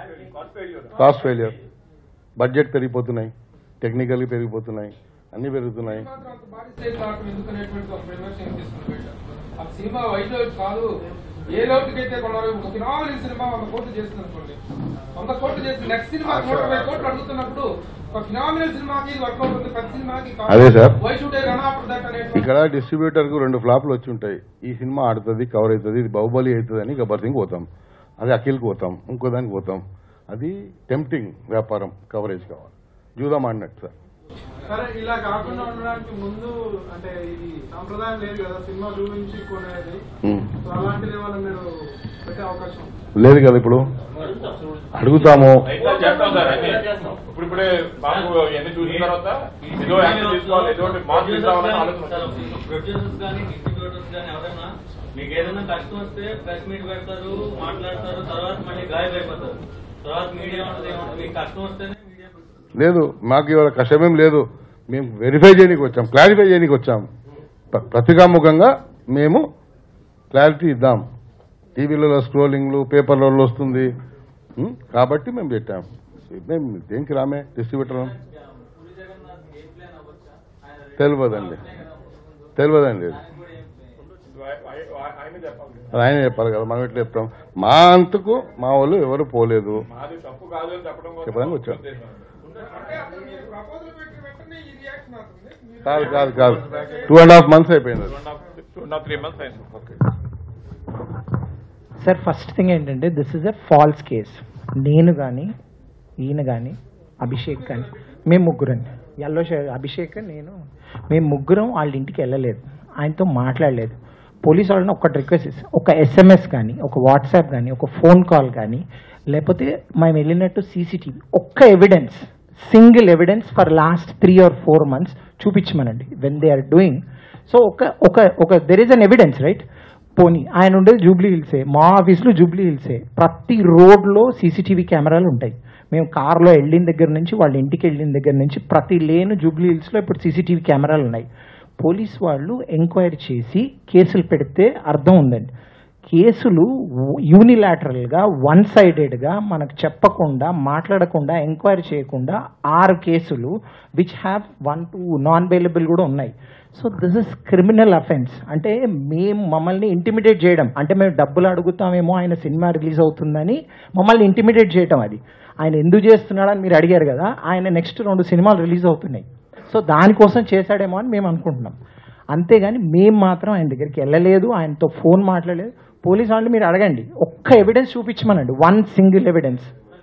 cost failure budget పెరిగిపోతున్నాయి టెక్నికల్ పెరిగిపోతున్నాయి అన్ని పెరుగుతున్నాయి మాత్రం అంత భారీ స్టేజ్ రావడం ఎందుకనేటువంటి ఒక విమర్శ తీసుకుని పెట్టారు ఆ సినిమా వైట్ అవుట్ కాదు ఏ లోటుకి అయితే కొన్నారు ఒక ఫినామినల్ సినిమా వంద కోట్లు చేస్తుంది అనుకోండి వంద కోట్లు చేసి నెక్స్ట్ సినిమా నూట ఇరవై కోట్లు అడుగుతున్నప్పుడు ఒక ఫినామినల్ సినిమాకి ఇది వర్క్ అవుతుంది ప్రతి సినిమాకి అదే sir. Why should I run after that అనేటువంటి ఇక్కడ డిస్ట్రిబ్యూటర్ కు రెండు ఫ్లాప్లు వచ్చి ఉంటాయి ఈ సినిమా ఆడుతుంది కవర్ అవుతుంది ఇది బాహుబలి అవుతుంది అని గబ్బర్ సింగ్ పోతాం అది అఖిల్కి పోతాం ఇంకో దానికి పోతాం అది టెంప్టింగ్ వ్యాపారం కవరేజ్ కావాలి చూద్దాం అన్నట్టు సార్ సరే ఇలా కాకుండా ఉండడానికి ముందు అంటే ఇది సాంప్రదాయం లేదు కదా సినిమా చూపించి కొనేది ఉమ్. సో అలాంటిది ఏమైనా మీరు పెట్టే అవకాశం ఉందా? లేదు కదా ఇప్పుడు అడుగుతాము చేస్తాం సార్ అన్ని. ఇప్పుడు ఇప్పుడే బాబు ఇవన్నీ చూసిన తర్వాత ఏదో యాక్షన్ తీసుకోవాలి ఏదో ఒకటి మార్పు తీసుకోవాలని ఆలోచన వచ్చింది. ప్రొడ్యూసర్స్ కానీ డిస్ట్రిబ్యూటర్స్ కానీ ఎవరైనా మీకు ఏదైనా కష్టం వస్తే ప్రెస్ మీట్ పెడతారు మాట్లాడతారు తర్వాత మళ్ళీ గాయపడిపోతారు తర్వాత మీడియా ఉంటుంది ఏముంటుంది మీకు కష్టం వస్తేనే మీడియా లేదు మాకు ఇవాళ కష్టమేం లేదు మేము వెరిఫై చేయడానికి వచ్చాం క్లారిఫై చేయడానికి వచ్చాం ప్ర- పత్రికాముఖంగా మేము క్లారిటీ ఇద్దాం టీవీలలో స్క్రోలింగ్లు పేపర్లలో వస్తుంది ఉం? కాబట్టి మేము పెట్టాం మేము దేనికి రామే distributor Puri Jagannadh game plan అవ్వచ్చా ఆయన తెలియదండి తెలియదండి ఆయన చెప్పాలి అది ఆయన చెప్పాలి కదా మనం ఎట్లా చెప్తాం మా అంతకు మా వాళ్ళు ఎవరు పోలేదు మాది తప్పు కాదు అని చెప్పడం కోసం చెప్పడానికి వచ్చాం. ఉద్దేశం. అంటే అప్పుడు మీరు ప్రపోజల్ పెట్టిన వెంటనే ఈ రియాక్షన్ అవుతుంది మీరు కాదు కాదు కాదు టూ అండ్ హాఫ్ మంత్స్ అయిపోయింది అది. Two and half- two and half, three months అయింది సార్ ఫస్ట్ థింగ్ ఏంటంటే this is a false case నేను కానీ ఈయన కానీ అభిషేక్ కానీ మేము ముగ్గురం ఎల్లో షర్ట్ అభిషేక్ నేను మేము ముగ్గురం వాళ్ళ ఇంటికి వెళ్ళలేదు ఆయనతో మాట్లాడలేదు పోలీస్ వాళ్ళని ఒక్కటి రిక్వెస్ట్ చేస్తాం ఒక ఎస్ఎంఎస్ కానీ ఒక వాట్సాప్ కానీ ఒక ఫోన్ కాల్ కానీ లేకపోతే మేము వెళ్ళినట్టు సీసీటీవీ ఒక్క evidence single evidence for last three or four months చూపించమనండి when they are doing so ఒక ఒక ఒక there is an evidence right పోనీ ఆయన ఉండేది జూబ్లీ హిల్సే మా ఆఫీస్లో జూబ్లీ హిల్సే ప్రతి రోడ్లో సీసీటీవీ కెమెరాలు ఉంటాయి మేము కార్లో వెళ్ళిన దగ్గర నుంచి వాళ్ళ ఇంటికి వెళ్ళిన దగ్గర నుంచి ప్రతి లేను జూబ్లీ హిల్స్లో ఇప్పుడు సీసీటీవీ కెమెరాలు ఉన్నాయి పోలీస్ వాళ్ళు ఎంక్వైరీ చేసి కేసులు పెడితే అర్థం ఉందండి కేసులు యూనిలాటరల్గా వన్ సైడెడ్గా మనకు చెప్పకుండా మాట్లాడకుండా ఎంక్వైరీ చేయకుండా ఆరు కేసులు which have one two non available కూడా ఉన్నాయి so this is criminal offence అంటే మేము మమ్మల్ని ఇంటిమిడేట్ చేయడం అంటే మేము డబ్బులు అడుగుతామేమో ఆయన సినిమా రిలీజ్ అవుతుందని మమ్మల్ని ఇంటిమిడేట్ చేయడం అది ఆయన ఎందుకు చేస్తున్నాడని మీరు అడిగారు కదా ఆయన నెక్స్ట్ రెండు సినిమాలు రిలీజ్ అవుతున్నాయి సో దానికోసం చేశాడేమో అని మేము అనుకుంటున్నాం అంతేగాని మేము మాత్రం ఆయన దగ్గరికి వెళ్ళలేదు ఆయనతో ఫోన్ మాట్లాడలేదు పోలీస్ వాళ్ళు మీరు అడగండి ఒక్క ఎవిడెన్స్ చూపించమనండి వన్ సింగిల్ ఎవిడెన్స్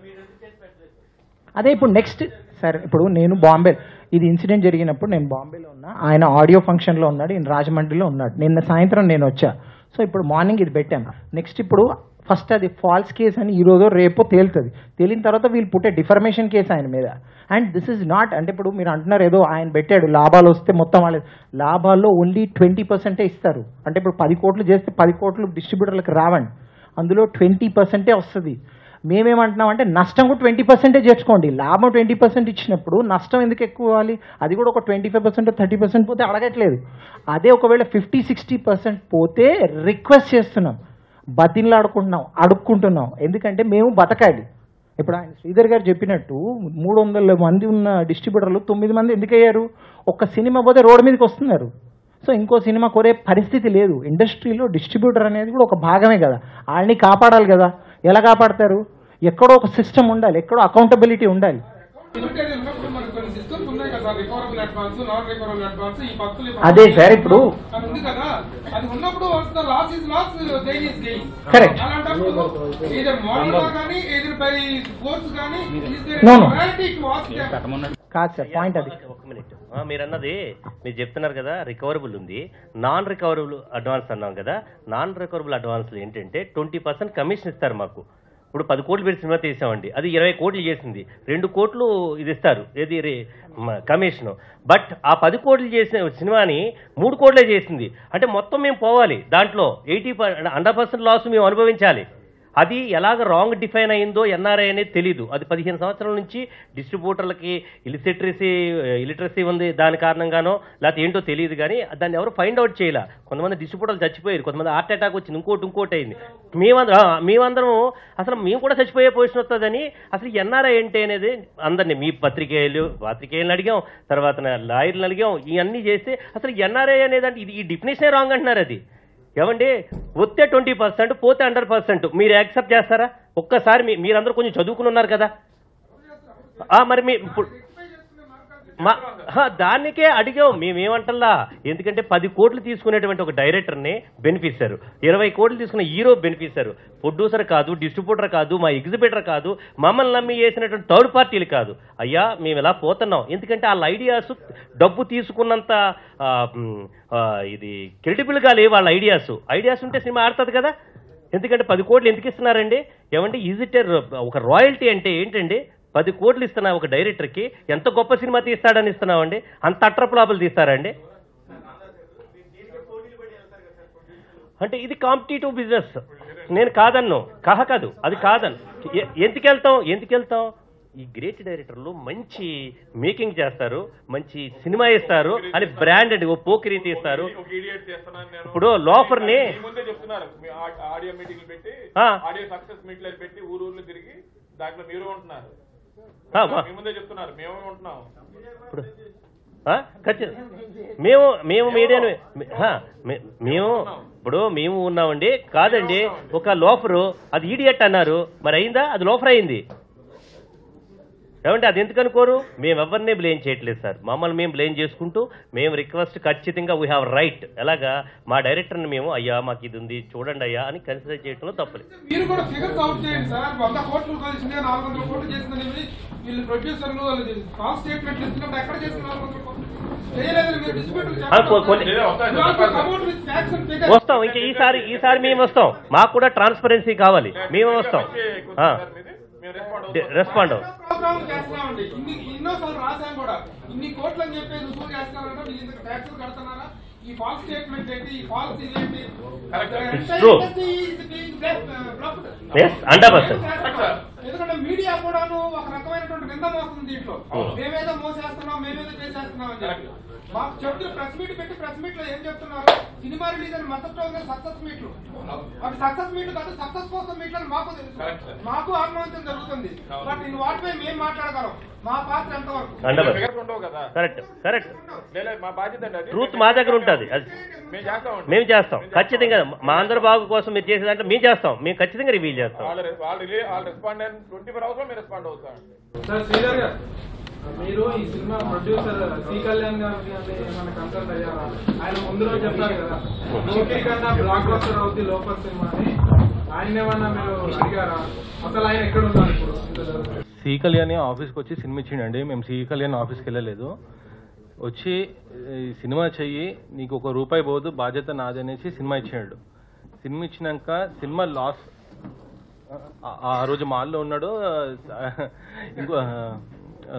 అదే ఇప్పుడు నెక్స్ట్ సరే ఇప్పుడు నేను బాంబే ఇది ఇన్సిడెంట్ జరిగినప్పుడు నేను బాంబేలో ఉన్నా ఆయన ఆడియో ఫంక్షన్లో ఉన్నాడు ఈయన రాజమండ్రిలో ఉన్నాడు నిన్న సాయంత్రం నేను వచ్చా సో ఇప్పుడు మార్నింగ్ ఇది పెట్టాను నెక్స్ట్ ఇప్పుడు ఫస్ట్ అది ఫాల్స్ కేస్ అని ఈ రోజు రేపో తేలుతుంది తేలిన తర్వాత వీళ్ళు పుట్టే డిఫర్మేషన్ కేసు ఆయన మీద అండ్ దిస్ ఇస్ నాట్ అంటే ఇప్పుడు మీరు అంటున్నారు ఏదో ఆయన పెట్టాడు లాభాలు వస్తే మొత్తం వాళ్ళ లాభాల్లో ఓన్లీ ట్వంటీ పర్సెంటే ఇస్తారు అంటే ఇప్పుడు పది కోట్లు చేస్తే పది కోట్లు డిస్ట్రిబ్యూటర్లకు రావండి అందులో ట్వంటీ పర్సెంటే వస్తుంది మేమేమంటున్నాం అంటే నష్టం కూడా ట్వంటీ పర్సెంటే చేర్చుకోండి లాభం ట్వంటీ పర్సెంట్ ఇచ్చినప్పుడు నష్టం ఎందుకు ఎక్కువ ఇవ్వాలి అది కూడా ఒక twenty five percent thirty percent పోతే అడగట్లేదు అదే ఒకవేళ ఫిఫ్టీ సిక్స్టీ పర్సెంట్ పోతే రిక్వెస్ట్ చేస్తున్నాం బతిన్లాడుకుంటున్నాం అడుక్కుంటున్నాం ఎందుకంటే మేము బతకాలి ఇప్పుడు ఆయన శ్రీధర్ గారు చెప్పినట్టు మూడు వందల మంది ఉన్న డిస్ట్రిబ్యూటర్లు తొమ్మిది మంది ఎందుకు అయ్యారు ఒక్క సినిమా పోతే రోడ్డు మీదకి వస్తున్నారు సో ఇంకో సినిమా కొరే పరిస్థితి లేదు ఇండస్ట్రీలో డిస్ట్రిబ్యూటర్ అనేది కూడా ఒక భాగమే కదా వాళ్ళని కాపాడాలి కదా ఎలా కాపాడతారు ఎక్కడో ఒక సిస్టమ్ ఉండాలి ఎక్కడో అకౌంటబిలిటీ ఉండాలి లిమిటెడ్ ఉన్నప్పుడు మనకు కొన్ని సిస్టమ్స్ ఉన్నాయి కదా sir recoverable advance non recoverable advance ఈ పత్తులు ఈ అదే సార్ ఇప్పుడు అది ఉంది కదా అది ఉన్నప్పుడు వస్తే loss is loss gain is gain Correct. అలాంటప్పుడు ఏదర్ మోడల్ గా కానీ ఏదర్ బై ఫోర్స్ కానీ No, no. టు ఆస్క్ కాదు సార్ పాయింట్ అది ఒక మినిట్ ఆ, మీరు అన్నది మీరు చెప్తున్నారు కదా రికవరబుల్ ఉంది నాన్ రికవరబుల్ అడ్వాన్స్ అన్నాం కదా నాన్ రికవరబుల్ అడ్వాన్స్లు ఏంటంటే ట్వంటీ పర్సెంట్ కమిషన్ ఇస్తారు మాకు ఇప్పుడు పది కోట్లు పెట్టి సినిమా తీసామండి అది ఇరవై కోట్లు చేసింది రెండు కోట్లు ఇది ఇస్తారు ఏది రే- మ- కమిషన్ బట్ ఆ పది కోట్లు చేసిన సినిమాని మూడు కోట్లే చేసింది అంటే మొత్తం మేము పోవాలి దాంట్లో ఎయిటీ హండ్రెడ్ పర్సెంట్ లాస్ మేము అనుభవించాలి అది ఎలాగ రాంగ్ డిఫైన్ అయిందో ఎన్ఆర్ఐ అనేది తెలీదు అది పదిహేను సంవత్సరాల నుంచి డిస్ట్రిబ్యూటర్లకి ఇలిసిట్రసీ ఇలిటరసీ ఉంది దాని కారణంగానో లేకపోతే ఏంటో తెలియదు కానీ దాన్ని ఎవరు ఫైండ్ అవుట్ చేయలే కొంతమంది డిస్ట్రిబ్యూటర్లు చచ్చిపోయారు కొంతమంది హార్ట్ అటాక్ వచ్చింది ఇంకోటి ఇంకోటి అయింది మేమందరం ఆ, మేమందరం అసలు మేము కూడా చచ్చిపోయే పొజిషన్ వస్తుందని అసలు ఎన్ఆర్ఐ ఏంటి అనేది అందరినీ మీ పత్రికేయులు పత్రికేయులను అడిగాం తర్వాత లాయర్లు అడిగాం ఇవన్నీ చేస్తే అసలు ఎన్ఆర్ఐ అనేది అంటే ఇది ఈ డిఫినేషనే రాంగ్ అంటున్నారు అది ఏమండి వస్తే ట్వంటీ పర్సెంట్ పోతే హండ్రెడ్ పర్సెంట్ మీరు యాక్సెప్ట్ చేస్తారా ఒక్కసారి మీ- మీరందరూ కొంచెం చదువుకుని ఉన్నారు కదా ఆ, మరి మీ ఇప్పుడు మా హా, దానికే అడిగాం మేమేమంటల్లా ఎందుకంటే పది కోట్లు తీసుకునేటువంటి ఒక డైరెక్టర్ని బెనిఫిస్తారు ఇరవై కోట్లు తీసుకున్న హీరో బెనిఫిస్తారు ప్రొడ్యూసర్ కాదు డిస్ట్రిబ్యూటర్ కాదు మా ఎగ్జిబిటర్ కాదు మమ్మల్ని నమ్మి చేసినటువంటి థర్డ్ పార్టీలు కాదు అయ్యా మేము ఇలా పోతున్నాం ఎందుకంటే వాళ్ళ ఐడియాస్ డబ్బు తీసుకున్నంత ఆ, మ్, ఆ, ఇది క్రెడిబుల్గా లేవు వాళ్ళ ఐడియాస్ ఐడియాస్ ఉంటే సినిమా ఆడుతుంది కదా ఎందుకంటే పది కోట్లు ఎందుకు ఇస్తున్నారండి ఏమంటే ఈజిటర్ ఒక రాయల్టీ అంటే ఏంటండి పది కోట్లు ఇస్తున్నా ఒక డైరెక్టర్కి ఎంత గొప్ప సినిమా తీస్తాడని ఇస్తున్నామండి అంత అట్రపులాపులు తీస్తారండి అంటే ఇది కాంపిటేటివ్ బిజినెస్ నేను కాదన్ను కహ కాదు అది కాదను ఎ- ఎందుకు వెళ్తాం ఎందుకు వెళ్తాం ఈ గ్రేట్ డైరెక్టర్లు మంచి మేకింగ్ చేస్తారు మంచి సినిమా ఇస్తారు అని బ్రాండ్ అండి ఓ పోకిరి తీస్తారు ఒక idiot చేస్తున్నాను నేను. ఇప్పుడు లోఫర్ని మీ ముందే చెప్తున్నారు మీ ఆ- ఆడియో మీటింగ్లు పెట్టి ఆ. ఆడియో సక్సెస్ మీట్లు అని పెట్టి ఊరు ఊర్లు తిరిగి దాంట్లో మీరు ఉంటున్నారు ఆ, మా- మీ ముందే చెప్తున్నారు మేము ఉంటున్నాం ఇప్పుడు ఆ? ఖచ్చితంగా మేము మేము మీడియాను మే- హా, మే- మేము ఇప్పుడు మేము ఉన్నామండి కాదండి ఒక లోఫరు అది ఈడియట్ అన్నారు మరి అయిందా అది లోఫర్ అయింది ఏమంటే అది ఎందుకు అనుకోరు మేము ఎవరిని బ్లేమ్ చేయట్లేదు సార్ మమ్మల్ని మేము బ్లేమ్ చేసుకుంటూ మేము రిక్వెస్ట్ ఖచ్చితంగా వీ హ్యావ్ రైట్ ఎలాగా మా డైరెక్టర్ని మేము అయ్యా మాకు ఇది ఉంది చూడండి అయ్యా అని కన్సిడర్ చేయడంలో తప్పలేదు మీరు కూడా ఫిగర్స్ అవుట్ చేయండి సార్ వంద కోట్లు కలిసిందే నాలుగు వందల కోట్లు చేసిందని వీళ్ళు ప్రొడ్యూసర్లు వాళ్ళు కాల్ స్టేట్మెంట్ ఇస్తున్నప్పుడు ఎక్కడ చేసిన నాలుగు వందల కోట్లు చేయలేదని మీరు డిస్ట్రిబ్యూటర్ ఆ, కొ- కొన్ని- వస్తాం ఇంకా ఈసారి ఈసారి మేము వస్తాం మాకు కూడా ట్రాన్స్పరెన్సీ కావాలి మేము వస్తాం ఆ, మేము రెస్పాండ్ డి- రెస్పాండ్ అవ్వం. ప్రోగ్రామ్ చేస్తున్నామండి ఇన్ని ఎన్నోసార్లు రాసాం కూడా ఇన్ని కోట్లు అని చెప్పేసి రుసుము చేస్తున్నారంటే వీళ్ళు ఇంత ట్యాక్సులు కడుతున్నారా ఈ ఫాల్స్ స్టేట్మెంట్ ఏంటి ఈ ఫాల్స్ ఇదేంటి It's true. Yes, 100%. ఎందుకంటే మీడియా కూడాను ఒక రకమైనటువంటి నింద మోస్తుంది దీంట్లో అవును. మేమేదో మోసేస్తున్నాం మేమేదో చేసేస్తున్నాం అని చెప్పి మాకు చెప్తున్న ప్రెస్ మీట్ పెట్టి ప్రెస్ మీట్ లో ఏం చెప్తున్నారు సినిమా రిలీజ్ అని మద్దతు రోజున సక్సెస్ మీట్లు అవి సక్సెస్ మీట్లు కాదు సక్సెస్ కోసం మీట్లు అని మాకు తెలుసు మాకు ఆత్మహత్యం జరుగుతుంది బట్ ఇన్ వాటిపై మేము మాట్లాడగలం మా పాత్ర ఎంతవరకు అండర్ ఫిగర్స్ ఉండవు కదా కరెక్ట్ కరెక్ట్ లేదా మా బాధ్యత అండి అది ట్రూత్ మా దగ్గర ఉంటుంది అది మేము చేస్తామండి మేము చేస్తాం ఖచ్చితంగా మా అందరి బాగు కోసం మీరు చేసే దాంట్లో మేము చేస్తాం మేము ఖచ్చితంగా రివీల్ చేస్తాం వాళ్ళు వాళ్ళు రిలీ- వాళ్ళు రెస్పాండ్ అయిన ట్వంటీ ఫోర్ అవర్స్ లో మేము రెస్పాండ్ అవుతామండి సార్ శ్రీధర్ గారు మీరు ఈ సినిమా ప్రొడ్యూసర్ సి కళ్యాణ్ గారికి అంటే ఏమైనా కన్సల్ట్ అయ్యారా ఆయన ముందు రోజు చెప్పారు కదా నూటి కన్నా బ్లాక్ బస్టర్ అవుద్ది లోపల సినిమా అని ఆయన ఏమన్నా మీరు అడిగారా అసలు ఆయన ఎక్కడ ఉన్నారు ఇప్పుడు ఇంత జరుగుతుంది సి కళ్యాణ్ ఆఫీస్కి వచ్చి సినిమా ఇచ్చిండండి మేము సి కళ్యాణ్ ఆఫీస్కి వెళ్ళలేదు వచ్చి ఈ సినిమా చెయ్యి నీకు ఒక రూపాయి పోదు బాధ్యత నాది అనేసి సినిమా ఇచ్చాడు సినిమా ఇచ్చినాక సినిమా లాస్ ఆ- ఆ రోజు మాల్లో ఉన్నాడు ఆ, ఇంకో ఆ,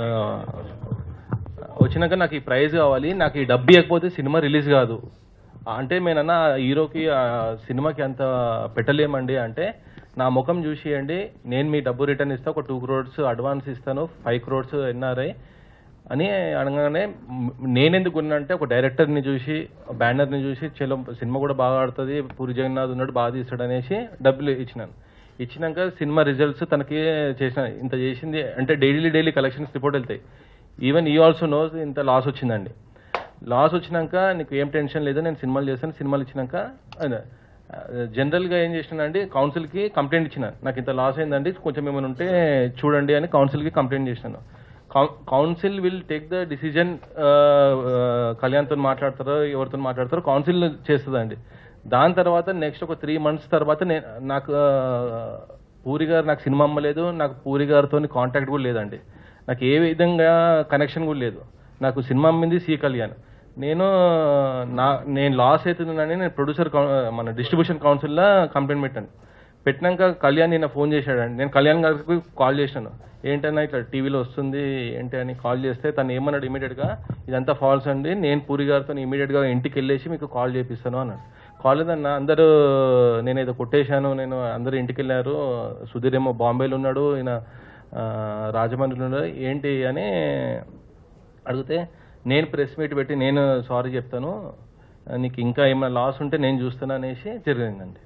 వచ్చినాక నాకు ఈ ప్రైజ్ కావాలి నాకు ఈ డబ్బు ఇవ్వకపోతే సినిమా రిలీజ్ కాదు అంటే నేనన్న హీరోకి ఆ సినిమాకి అంత పెట్టలేమండి అంటే నా ముఖం చూసియండి నేను మీ డబ్బు రిటర్న్ ఇస్తా ఒక టూ క్రోడ్స్ అడ్వాన్స్ ఇస్తాను ఫైవ్ క్రోడ్స్ ఎన్ఆర్ఐ అని అనగానే మ్, నేనెందుకు ఉన్నా అంటే ఒక డైరెక్టర్ని చూసి బ్యానర్ని చూసి చలో సినిమా కూడా బాగా ఆడుతుంది పూరి జగన్నాథ్ ఉన్నాడు బాగా తీస్తాడు అనేసి డబ్బులు ఇచ్చినాను ఇచ్చినాక సినిమా రిజల్ట్స్ తనకి చేసిన ఇంత చేసింది అంటే డైలీ డైలీ కలెక్షన్స్ రిపోర్ట్ వెళ్తాయి ఈవెన్ ఈ ఆల్సో నోస్ ఇంత లాస్ వచ్చిందండి లాస్ వచ్చినాక నీకు ఏం టెన్షన్ లేదు నేను సినిమాలు చేస్తాను సినిమాలు ఇచ్చినాక అదే, ఆ, జనరల్గా ఏం చేసినానండి కౌన్సిల్కి కంప్లైంట్ ఇచ్చిన నాకు ఇంత లాస్ అయిందండి కొంచెం ఏమైనా ఉంటే చూడండి అని కౌన్సిల్కి కంప్లైంట్ చేసినాను council will take the decision కళ్యాణ్తో మాట్లాడతారో ఎవరితో మాట్లాడతారో కౌన్సిల్ చేస్తుందండి దాని తర్వాత నెక్స్ట్ ఒక త్రీ మంత్స్ తర్వాత నేను నాకు ఆ, పూరి గారు నాకు సినిమా అమ్మలేదు నాకు పూరి గారితో కాంటాక్ట్ కూడా లేదండి నాకు ఏ విధంగా కనెక్షన్ కూడా లేదు నాకు సినిమా అమ్మింది సి కళ్యాణ్ నేను నా నేను లాస్ అవుతుందని నేను ప్రొడ్యూసర్ మన డిస్ట్రిబ్యూషన్ కౌన్సిల్లో కంప్లైంట్ పెట్టాను పెట్టినాక కళ్యాణ్ నిన్న ఫోన్ చేశాడండి నేను కళ్యాణ్ గారికి కాల్ చేశాను ఏంటన్నా ఇట్లా టీవీలో వస్తుంది ఏంటి అని కాల్ చేస్తే తను ఏమన్నాడు ఇమీడియట్గా ఇదంతా ఫాల్స్ అండి నేను పూరి గారితో ఇమీడియట్గా ఇంటికి వెళ్ళేసి మీకు కాల్ చేపిస్తాను అన్నాడు కాల్ లేదన్న అందరూ నేను ఏదో కొట్టేశాను నేను అందరూ ఇంటికి వెళ్ళారు సుధీర్ ఏమో బాంబేలో ఉన్నాడు ఈయన ఆ, రాజమండ్రిలో ఉన్నాడు ఏంటి అని అడిగితే నేను ప్రెస్ మీట్ పెట్టి నేను సారీ చెప్తాను నీకు ఇంకా ఏమైనా లాస్ ఉంటే నేను చూస్తాను అనేసి జరిగిందండి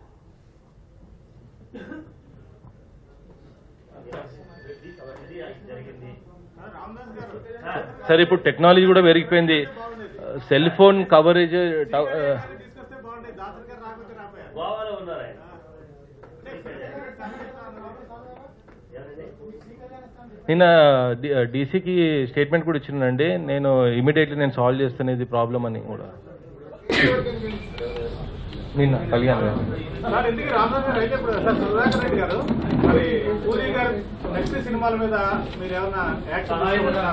సరే ఇప్పుడు టెక్నాలజీ కూడా పెరిగిపోయింది సెల్ ఫోన్ కవరేజ్ గోవాలో ఉన్నారు ఆయన నిన్న డీసీకి స్టేట్మెంట్ కూడా ఇచ్చినానండి నేను ఇమీడియట్లీ నేను సాల్వ్ చేస్తాను ఇది ప్రాబ్లం అని కూడా నిన్న కళ్యాణ్ గారు సార్ ఎందుకు రామదాస్ గారు అయితే ఇప్పుడు సార్ సుధాకర్ రెడ్డి గారు మరి పూరి గారు నెక్స్ట్ సినిమాల మీద మీరు ఏమైనా యాక్షన్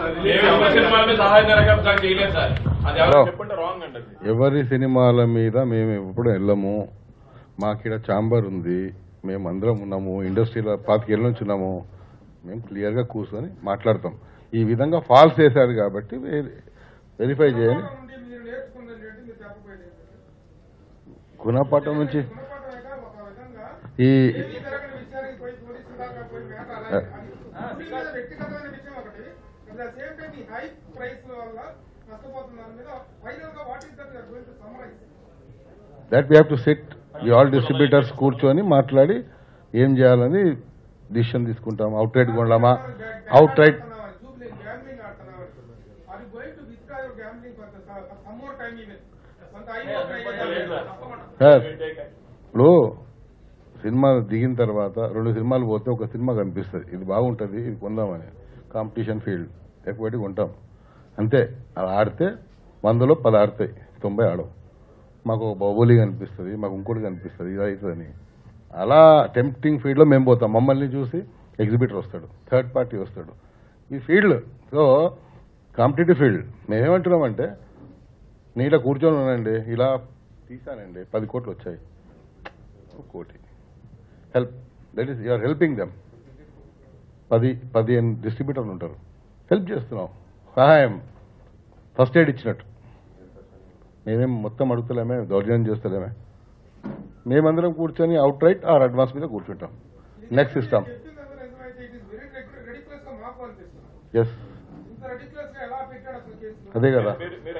హలో. చెప్పండి రాంగ్ అండి అది ఎవరి సినిమాల మీద మేము ఎప్పుడు వెళ్ళము మాకిడ ఛాంబర్ ఉంది మేము అందరం ఉన్నాము ఇండస్ట్రీలో పాతికేళ్ళ నుంచి ఉన్నాము మేము క్లియర్గా కూర్చొని మాట్లాడతాం ఈ విధంగా ఫాల్స్ చేశారు కాబట్టి వెరిఫై చేయాలి నుండి మీరు నేర్చుకున్నది ఏంటి మీరు చెప్పబోయేది ఏంటి? గుణపాఠం నుంచి గుణపాఠం అయితే ఒక విధంగా ఈ ఈ తరగతి విషయానికి పోయి పోలీసుల దాకా పోయి మేట అలాగే అది పూరి మీద వ్యక్తిగతమైన విషయం ఒకటి అట్ ద సేమ్ టైం ఈ హై ప్రైస్ వల్ల నష్టపోతున్న దాని మీద ఫైనల్ గా what is that going to summarize that we have to sit ఈ ఆల్ డిస్ట్రిబ్యూటర్స్ కూర్చొని మాట్లాడి ఏం చేయాలని డిసిషన్ తీసుకుంటాం అవుట్ రైట్ కొనడమా అవుట్ రైట్ జూబ్లీ గ్యాంబ్లింగ్ ఆడుతున్నావు are you going to withdraw your gambling for some more time even కొంత అయిపోతుంది తప్పకుండా సార్ ఇప్పుడు సినిమా దిగిన తర్వాత రెండు సినిమాలు పోతే ఒక సినిమా కనిపిస్తుంది ఇది బాగుంటుంది ఇది కొందామని కాంపిటీషన్ ఫీల్డ్ ఎక్కువటి కొంటాం అంతే అలా ఆడితే వందలో పది ఆడతాయి తొంభై ఆడవు మాకు ఒక బాహుబలి కనిపిస్తుంది మాకు ఇంకోటి కనిపిస్తుంది ఇది అవుతుందని అలా టెంప్టింగ్ ఫీల్డ్లో మేము పోతాం మమ్మల్ని చూసి ఎగ్జిబిటర్ వస్తాడు థర్డ్ పార్టీ వస్తాడు ఈ ఫీల్డ్ సో కాంపిటేటివ్ ఫీల్డ్ మేమేమంటున్నామంటే నేను ఇలా కూర్చొని ఉన్నానండి ఇలా తీసానండి పది కోట్లు వచ్చాయి ఒక కోటి help that is you're helping them పది పదిహేను డిస్ట్రిబ్యూటర్లు ఉంటారు హెల్ప్ చేస్తున్నాం సహాయం ఫస్ట్ ఎయిడ్ ఇచ్చినట్టు మేమేం మొత్తం అడుగుతలేమే దౌర్జన్యం చేస్తలేమే మేమందరం కూర్చొని అవుట్ రైట్ ఆర్ అడ్వాన్స్ మీద కూర్చుంటాం నెక్స్ట్ ఇస్తాం చెప్పింది అందరూ నిజమైతే ఇట్ ఈస్ వెరీ రెడిక్యులస్ గా మాకు అనిపిస్తుంది ఎస్ ఇంత ridiculous గా ఎలా పెట్టాడు అసలు కేసు అదే కదా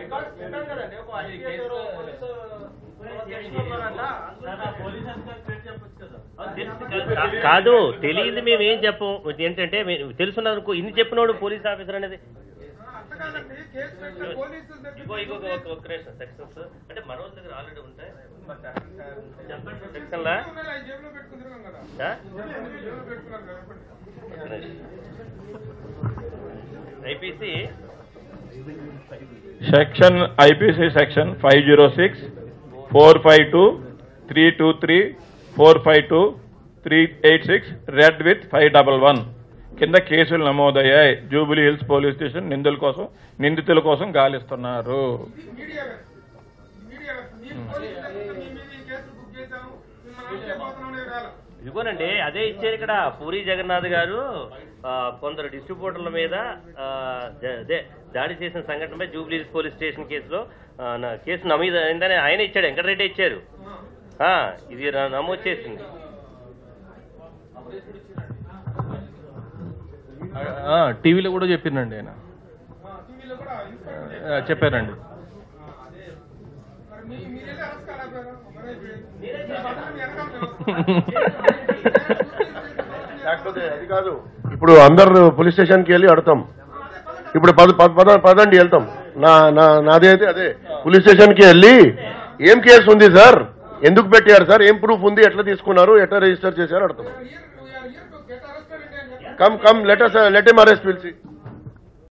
కాదు తెలియదు మేము ఏం చెప్పం ఏంటంటే మేము తెలుసున్నది ఇన్ని చెప్పినోడు పోలీస్ ఆఫీసర్ అనేది అంత కాదండి కేసు పెట్టిన పోలీసుల ఇగో ఇగో దగ్గర ఒక- ఒక నిమిషం సెక్షన్స్ అంటే మనోజ్ దగ్గర ఆల్రెడీ ఉంటాయి చెప్పండి సెక్షన్లా ఉన్నాయి, ఆయన జేబులో పెట్టుకుని తిరగం కదా ఆ? జేబులో పెట్టుకున్నారు కదా చెప్పండి IPC section IPC section five zero six four five two three two three four five two three eight six read with five double one కింద కేసులు నమోదయ్యాయి జూబిలీ హిల్స్ పోలీస్ స్టేషన్ నిందుల కోసం నిందితుల కోసం గాలిస్తున్నారు ఇది మీడియా వ్యవస్థ. మీడియా వ్యవస్థ. మీరు పోలీసులు లేకపోతే మీ మీద ఈ కేసులు బుక్ చేశాము మిమ్మల్ని ఆశ్చర్యపోతున్నాం రాలా ఇదిగోనండి అదే ఇచ్చారు ఇక్కడ పూరి జగన్నాథ్ గారు ఆ, కొందరు డిస్ట్రిబ్యూటర్ల మీద ఆ, జ- అదే దాడి చేసిన సంఘటనపై జూబ్లీ పోలీస్ స్టేషన్ కేసులో ఆ, నా కేసు నమోదు అయిందని ఆయన ఇచ్చాడు వెంకటరెడ్డి ఇచ్చారు ఆ, ఇది ర- నమోదు చేసింది ఆ, టీవీలో కూడా చెప్పిందండి ఆయన టీవీలో కూడా ఇన్స్పెక్టర్ ఆ, చెప్పారండి మరి మీ మీరు వెళ్ళి అరెస్ట్ కాలేకపోయారు మరి మీ భద్రత మీ వెనకాల లేకపోతే అది కాదు ఇప్పుడు అందరు పోలీస్ స్టేషన్కి వెళ్ళి అడతాం ఇప్పుడు పద పద- పద- పదండి వెళ్తాం నా నా నాది అయితే అదే పోలీస్ స్టేషన్కి వెళ్ళి ఏం కేసు ఉంది సార్ ఎందుకు పెట్టారు సార్ ఏం ప్రూఫ్ ఉంది ఎట్లా తీసుకున్నారు ఎట్లా రిజిస్టర్ చేశారు అడతాం year year to get arrested అంటే కమ్ కమ్ లెటర్ లెట్ ఎమ్ అరెస్ట్ పిలిచి